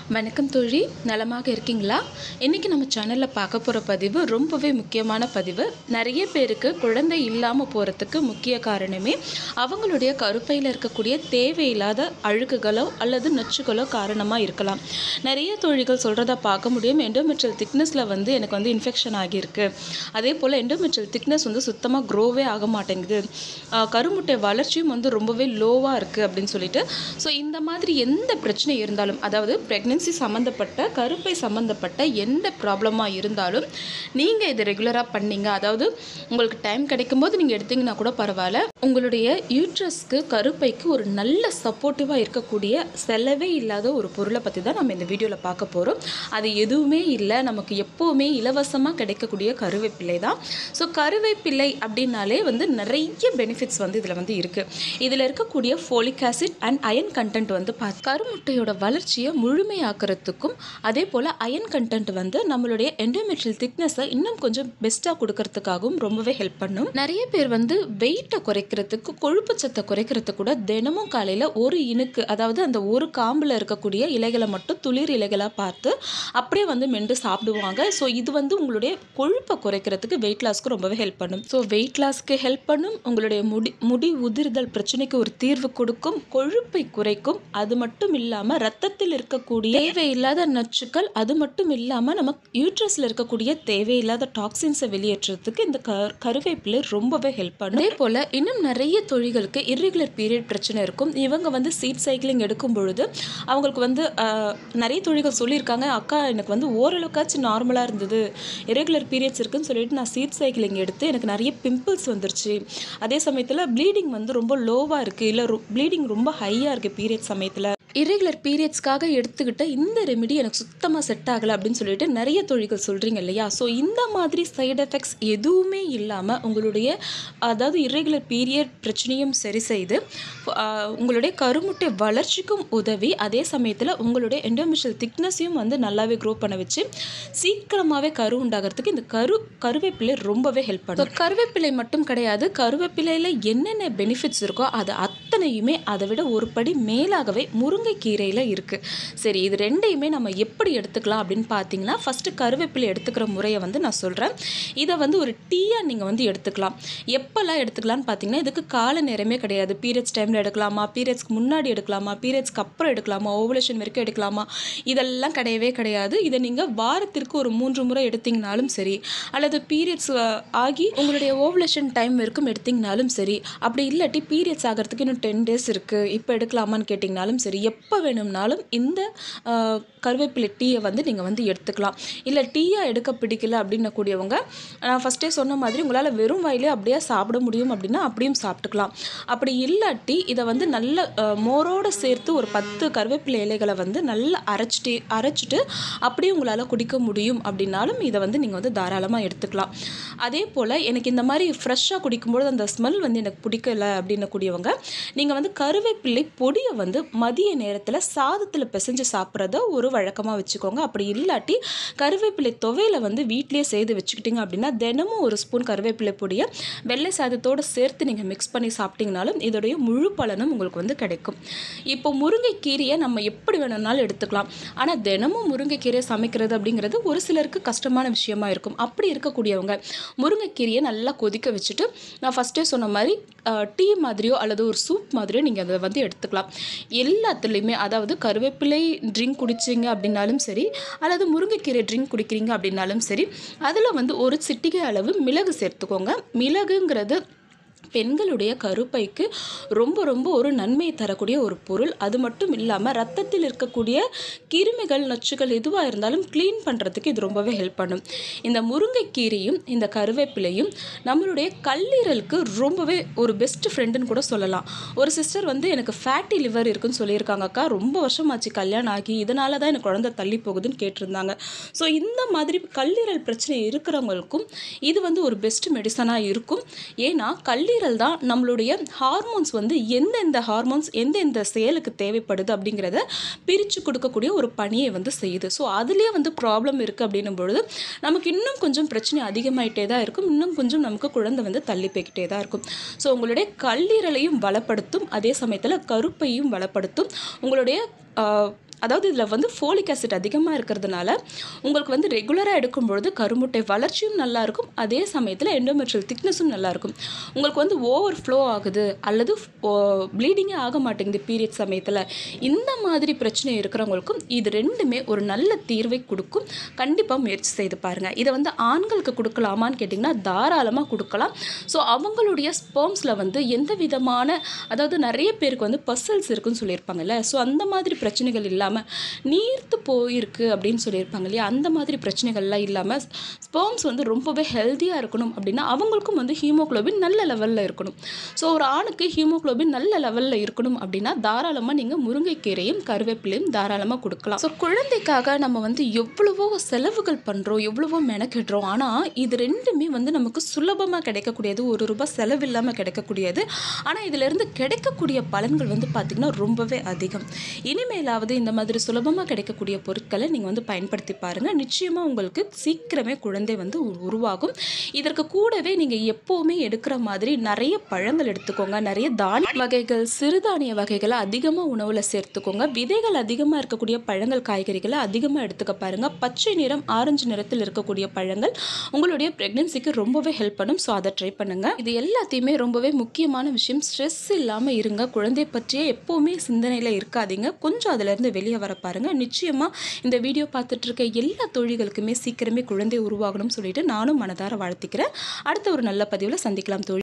வணக்கம் தோழி நலமாக இருக்கீங்களா இன்றைக்கி நம்ம சேனலில் பார்க்க போகிற பதிவு ரொம்பவே முக்கியமான பதிவு நிறைய பேருக்கு குழந்தை இல்லாமல் போகிறதுக்கு முக்கிய காரணமே அவங்களுடைய கருப்பையில் இருக்கக்கூடிய தேவையில்லாத அழுக்குகளோ அல்லது நச்சுகளோ காரணமாக இருக்கலாம் நிறைய தோழிகள் சொல்கிறத பார்க்க முடியும் எண்டோமெட்ரியல் திக்னஸில் வந்து எனக்கு வந்து இன்ஃபெக்ஷன் ஆகியிருக்கு அதே போல் எண்டோமெட்ரியல் திக்னஸ் வந்து சுத்தமாக க்ரோவே ஆக மாட்டேங்குது ஆஹ் கருமுட்டை வளர்ச்சியும் வந்து ரொம்பவே லோவாக இருக்குது அப்படின்னு சொல்லிட்டு ஸோ இந்த மாதிரி எந்த பிரச்சனை இருந்தாலும் அதாவது ப்ரெக்னென்சி சம்மந்தப்பட்ட கருப்பை சம்மந்தப்பட்ட எந்த ப்ராப்ளமாக இருந்தாலும் நீங்கள் இதை ரெகுலராக பண்ணீங்க அதாவது உங்களுக்கு டைம் கிடைக்கும்போது நீங்கள் எடுத்தீங்கன்னா கூட பரவாயில்ல உங்களுடைய யூட்ரஸ்க்கு கருப்பைக்கு ஒரு நல்ல சப்போர்ட்டிவாக இருக்கக்கூடிய செலவே இல்லாத ஒரு பொருளை பற்றி தான் நம்ம இந்த வீடியோவில் பார்க்க போகிறோம் அது எதுவுமே இல்லை நமக்கு எப்போவுமே இலவசமாக கிடைக்கக்கூடிய கருவேப்பிலை தான் ஸோ கருவேப்பிலை அப்படின்னாலே வந்து நிறைய பெனிஃபிட்ஸ் வந்து இதில் வந்து இருக்குது இதில் இருக்கக்கூடிய folic acid and iron content வந்து பார்த்து கருமுட்டையோட வளர்ச்சியை முழுமையாக்குறதுக்கும் அதே போல் அயன் கண்டென்ட் வந்து நம்மளுடைய எண்டோமெட்ரியல் திக்னஸை இன்னும் கொஞ்சம் பெஸ்ட்டாக கொடுக்கறதுக்காகவும் ரொம்பவே ஹெல்ப் பண்ணும் நிறைய பேர் வந்து வெயிட்டை குறைக்கிறதுக்கு கொழுப்பு சத்தை குறைக்கிறதுக்கு கூட தினமும் காலையில் ஒரு இனுக்கு அதாவது அந்த ஒரு காம்பில் இருக்கக்கூடிய இலைகளை மட்டும் துளிர் இலைகளாக பார்த்து அப்படியே வந்து மென்று சாப்பிடுவாங்க ஸோ இது வந்து உங்களுடைய கொழுப்பை குறைக்கிறதுக்கு வெயிட் லாஸ்க்கு ரொம்பவே ஹெல்ப் பண்ணும் ஸோ வெயிட் லாஸ்க்கு ஹெல்ப் பண்ணும் உங்களுடைய முடி முடி உதிர்தல் பிரச்சனைக்கு ஒரு தீர்வு கொடுக்கும் கொழுப்பை குறைக்கும் அது மட்டும் இல்லாமல் ரத்தத்தில் இருக்கக்கூடிய தேவையில்லாத நச்சுக்கள் அது மட்டும் இல்லாமல் நம்ம யூட்ரஸில் இருக்கக்கூடிய தேவையில்லாத டாக்ஸின்ஸை வெளியேற்றுறதுக்கு இந்த கரு கருவேப்பிலை ரொம்பவே ஹெல்ப் பண்ணும் அதே போல் இன்னும் நிறைய தொழில்களுக்கு இர்ரெகுலர் பீரியட் பிரச்சனை இருக்கும் இவங்க வந்து சீட் சைக்கிளிங் எடுக்கும் பொழுது அவங்களுக்கு வந்து ஆஹ், நிறைய தொழில்கள் சொல்லியிருக்காங்க அக்கா எனக்கு வந்து ஓரளவுக்காச்சும் நார்மலாக இருந்தது இரெகுலர் பீரியட்ஸ் இருக்குன்னு சொல்லிட்டு நான் சீட் சைக்கிளிங் எடுத்து எனக்கு நிறைய பிம்பிள்ஸ் வந்துருச்சு அதே சமயத்தில் ப்ளீடிங் வந்து ரொம்ப லோவாக இருக்குது இல்லை ப்ளீடிங் ரொம்ப ஹையாக இருக்குது பீரியட் சமயத்தில் இரெகுலர் பீரியட்ஸ்க்காக எடுத்துக்கிட்ட இந்த ரெமெடி எனக்கு சுத்தமாக செட் ஆகலை அப்படின்னு சொல்லிட்டு நிறைய தொழில்கள் சொல்கிறீங்க இல்லையா ஸோ இந்த மாதிரி சைடு எஃபெக்ட்ஸ் எதுவுமே இல்லாமல் உங்களுடைய அதாவது இரெகுலர் பீரியட் பிரச்சனையும் சரி செய்து ஆஹ், உங்களுடைய கருமுட்டை வளர்ச்சிக்கும் உதவி அதே சமயத்தில் உங்களுடைய எண்டோமெஷியல் திக்னஸையும் வந்து நல்லாவே க்ரோ பண்ண வச்சு சீக்கிரமாகவே கரு உண்டாகிறதுக்கு இந்த கரு கருவேப்பிலை ரொம்பவே ஹெல்ப் பண்ணும் கருவேப்பிலை மட்டும் கிடையாது கருவேப்பிலையில் என்னென்ன பெனிஃபிட்ஸ் இருக்கோ அது அத்தனையுமே அதை விட ஒரு படி மேலாகவே முருங்கைக்கீரையில் இருக்குது சரி இது ரெண்டையுமே நம்ம எப்படி எடுத்துக்கலாம் அப்படின்னு பார்த்தீங்கன்னா ஃபஸ்ட்டு கருவேப்பிலை எடுத்துக்கிற முறையை வந்து நான் சொல்கிறேன் இதை வந்து ஒரு டீயாக நீங்கள் வந்து எடுத்துக்கலாம் எப்போல்லாம் எடுத்துக்கலாம்னு பார்த்தீங்கன்னா இதுக்கு கால நேரமே கிடையாது பீரியட்ஸ் டைமில் எடுக்கலாமா பீரியட்ஸ்க்கு முன்னாடி எடுக்கலாமா பீரியட்ஸ்க்கு அப்புறம் எடுக்கலாமா ஓவலேஷன் வரைக்கும் எடுக்கலாமா இதெல்லாம் கிடையவே கிடையாது இதை நீங்கள் வாரத்திற்கு ஒரு மூன்று முறை எடுத்தீங்கனாலும் சரி அல்லது பீரியட்ஸ் ஆகி உங்களுடைய ஓவலேஷன் டைம் வரைக்கும் எடுத்தீங்கனாலும் சரி அப்படி இல்லாட்டி பீரியட்ஸ் ஆகிறதுக்கு இன்னும் டென் டேஸ் இருக்குது இப்போ எடுக்கலாமான்னு கேட்டிங்கனாலும் சரி எப்போ வேணும்னாலும் இந்த ஆஹ், கருவேப்பிலை டீயை வந்து நீங்கள் வந்து எடுத்துக்கலாம் இல்லை டீயாக எடுக்க பிடிக்கல அப்படின்ன கூடியவங்க நான் ஃபஸ்ட்டே சொன்ன மாதிரி உங்களால் வெறும் வாயிலே அப்படியே சாப்பிட முடியும் அப்படின்னா அப்படியும் சாப்பிட்டுக்கலாம் அப்படி இல்லாட்டி இதை வந்து நல்ல ஆஹ், மோரோடு சேர்த்து ஒரு பத்து கருவேப்பிலை இலைகளை வந்து நல்லா அரைச்சிட்டு அரைச்சிட்டு அப்படியே உங்களால் குடிக்க முடியும் அப்படின்னாலும் இதை வந்து நீங்கள் வந்து தாராளமாக எடுத்துக்கலாம் அதே போல் எனக்கு இந்த மாதிரி ஃப்ரெஷ்ஷாக குடிக்கும்பொழுது அந்த ஸ்மெல் வந்து எனக்கு பிடிக்கல அப்படின்னக்கூடியவங்க நீங்கள் வந்து கருவேப்பிலை பொடியை வந்து மதிய நேரத்தில் சாதத்தில் பிசைஞ்சு சாப்பிட்றத ஒரு வழக்கமாக வச்சுக்கோங்க அப்படி இல்லாட்டி கருவேப்பிலை துவையில வந்து வீட்டிலேயே செய்து வச்சுக்கிட்டீங்க அப்படின்னா தினமும் ஒரு ஸ்பூன் கருவேப்பிலை பொடியை வெள்ளை சாதத்தோடு சேர்த்து நீங்கள் மிக்ஸ் பண்ணி சாப்பிட்டீங்கனாலும் இதோடைய முழு பலனும் உங்களுக்கு வந்து கிடைக்கும் இப்போ முருங்கைக்கீரையை நம்ம எப்படி வேணும்னாலும் எடுத்துக்கலாம் ஆனால் தினமும் முருங்கைக்கீரையை சமைக்கிறது அப்படிங்கிறது ஒரு சிலருக்கு கஷ்டமான விஷயமா இருக்கும் அப்படி இருக்கக்கூடியவங்க முருங்கைக்கீரையை நல்லா கொதிக்க வச்சுட்டு நான் ஃபஸ்ட்டே சொன்ன மாதிரி டீ மாதிரியோ அல்லது ஒரு சூப் மாதிரியோ நீங்கள் அதை வந்து எடுத்துக்கலாம் எல்லாத்துலேயுமே அதாவது கருவேப்பிலை ட்ரிங்க் குடிச்சிங்க அப்படின்னாலும் சரி அல்லது முருங்கைக்கீரை ட்ரிங்க் குடிக்கிறீங்க அப்படின்னாலும் சரி அதில் வந்து ஒரு சிட்டிகை அளவு மிளகு சேர்த்துக்கோங்க மிளகுங்கிறது பெண்களுடைய கருப்பைக்கு ரொம்ப ரொம்ப ஒரு நன்மையை தரக்கூடிய ஒரு பொருள் அது மட்டும் இல்லாமல் ரத்தத்தில் இருக்கக்கூடிய கிருமிகள் நச்சுகள் எதுவாக இருந்தாலும் க்ளீன் பண்ணுறதுக்கு இது ரொம்பவே ஹெல்ப் பண்ணும் இந்த முருங்கைக்கீரையும் இந்த கருவேப்பிலையும் நம்மளுடைய கல்லீரலுக்கு ரொம்பவே ஒரு பெஸ்ட் ஃப்ரெண்டுன்னு கூட சொல்லலாம் ஒரு சிஸ்டர் வந்து எனக்கு ஃபேட்டி லிவர் இருக்குன்னு சொல்லியிருக்காங்க அக்கா ரொம்ப வருஷமாச்சு கல்யாணம் ஆகி இதனால தான் எனக்கு குழந்தை தள்ளி போகுதுன்னு கேட்டிருந்தாங்க ஸோ இந்த மாதிரி கல்லீரல் பிரச்சனை இருக்கிறவங்களுக்கும் இது வந்து ஒரு பெஸ்ட் மெடிசனாக இருக்கும் ஏன்னா கல்லீரல் தான் நம்மளுடைய ஹார்மோன்ஸ் வந்து எந்தெந்த ஹார்மோன்ஸ் எந்தெந்த செயலுக்கு தேவைப்படுது அப்படிங்கிறத பிரித்து கொடுக்கக்கூடிய ஒரு பணியை வந்து செய்யுது ஸோ அதுலேயே வந்து ப்ராப்ளம் இருக்குது அப்படின்னும் பொழுது நமக்கு இன்னும் கொஞ்சம் பிரச்சனை அதிகமாயிட்டே தான் இருக்கும் இன்னும் கொஞ்சம் நமக்கு குழந்தை வந்து தள்ளி போய்கிட்டே தான் இருக்கும் ஸோ உங்களுடைய கல்லீரலையும் பலப்படுத்தும் அதே சமயத்தில் கருப்பையும் பலப்படுத்தும் உங்களுடைய ஆஹ், அதாவது இதில் வந்து ஃபோலிக் ஆசிட் அதிகமாக இருக்கிறதுனால உங்களுக்கு வந்து ரெகுலராக எடுக்கும்பொழுது கருமுட்டை வளர்ச்சியும் நல்லா இருக்கும் அதே சமயத்தில் எண்டோமெட்ரியல் திக்னஸும் நல்லா இருக்கும் உங்களுக்கு வந்து ஓவர் ஃப்ளோ ஆகுது அல்லது ப்ளீடிங்கே ஆக மாட்டேங்குது பீரியட் சமயத்தில் இந்த மாதிரி பிரச்சனை இருக்கிறவங்களுக்கும் இது ரெண்டுமே ஒரு நல்ல தீர்வை கொடுக்கும் கண்டிப்பாக முயற்சி செய்து பாருங்கள் இதை வந்து ஆண்களுக்கு கொடுக்கலாமான்னு கேட்டிங்கன்னா தாராளமாக கொடுக்கலாம் ஸோ அவங்களுடைய ஸ்பெர்ம்ஸில் வந்து எந்த விதமான அதாவது நிறைய பேருக்கு வந்து பசல்ஸ் இருக்குன்னு சொல்லியிருப்பாங்கல்ல ஸோ அந்த மாதிரி பிரச்சனைகள் இல்லாமல் நீர்த்து போயிருக்கு அப்படின்னு சொல்லியிருப்பாங்க இல்லையா அந்த மாதிரி பிரச்சனைகள்லாம் இல்லாமல் ஸ்பெர்ம்ஸ் வந்து ரொம்பவே ஹெல்த்தியாக இருக்கணும் அப்படின்னா அவங்களுக்கும் வந்து ஹீமோக்ளோபின் நல்ல லெவலில் இருக்கணும் ஸோ ஒரு ஆணுக்கு ஹீமோக்ளோபின் நல்ல லெவலில் இருக்கணும் அப்படின்னா தாராளமாக நீங்கள் முருங்கைக்கீரையும் கருவேப்பிலையும் தாராளமாக கொடுக்கலாம் ஸோ குழந்தைக்காக நம்ம வந்து எவ்வளவோ செலவுகள் பண்ணுறோம் எவ்வளவோ மெனக்கிடுறோம் ஆனால் இது ரெண்டுமே வந்து நமக்கு சுலபமாக கிடைக்கக்கூடியது ஒரு ரூபாய் செலவு இல்லாமல் கிடைக்கக்கூடியது ஆனால் இதிலிருந்து கிடைக்கக்கூடிய பலன்கள் வந்து பார்த்திங்கன்னா ரொம்பவே அதிகம் இனிமேலாவது இந்த மாதிரி சுலபமாக கிடைக்கக்கூடிய பொருட்களை நீங்கள் வந்து பயன்படுத்தி பாருங்கள் நிச்சயமாக உங்களுக்கு சீக்கிரமே குழந்தை வந்து உ- உருவாகும் இதற்கு கூடவே நீங்கள் எப்போவுமே எடுக்கிற மாதிரி நிறைய பழங்கள் எடுத்துக்கோங்க நிறைய தானிய வகைகள் சிறுதானிய வகைகளை அதிகமாக உணவில் சேர்த்துக்கோங்க விதைகள் அதிகமாக இருக்கக்கூடிய பழங்கள் காய்கறிகளை அதிகமாக எடுத்துக்க பாருங்கள் பச்சை நிறம் ஆரஞ்சு நிறத்தில் இருக்கக்கூடிய பழங்கள் உங்களுடைய ப்ரெக்னென்சிக்கு ரொம்பவே ஹெல்ப் பண்ணும் ஸோ அதை ட்ரை பண்ணுங்கள் இது எல்லாத்தையுமே ரொம்பவே முக்கியமான விஷயம் ஸ்ட்ரெஸ் இல்லாமல் இருங்க குழந்தை பற்றிய எப்போவுமே சிந்தனையில் இருக்காதீங்க கொஞ்சம் அதிலிருந்து வெளியே வர பாருங்கள் நிச்சயமாக இந்த வீடியோ பார்த்துட்டு இருக்க எல்லா தொழில்களுக்குமே சீக்கிரமே குழந்தை உருவாகணும்னு சொல்லிட்டு நானும் மனதார வாழ்த்திக்கிறேன் அடுத்த ஒரு நல்ல பதிவில் சந்திக்கலாம் தோழி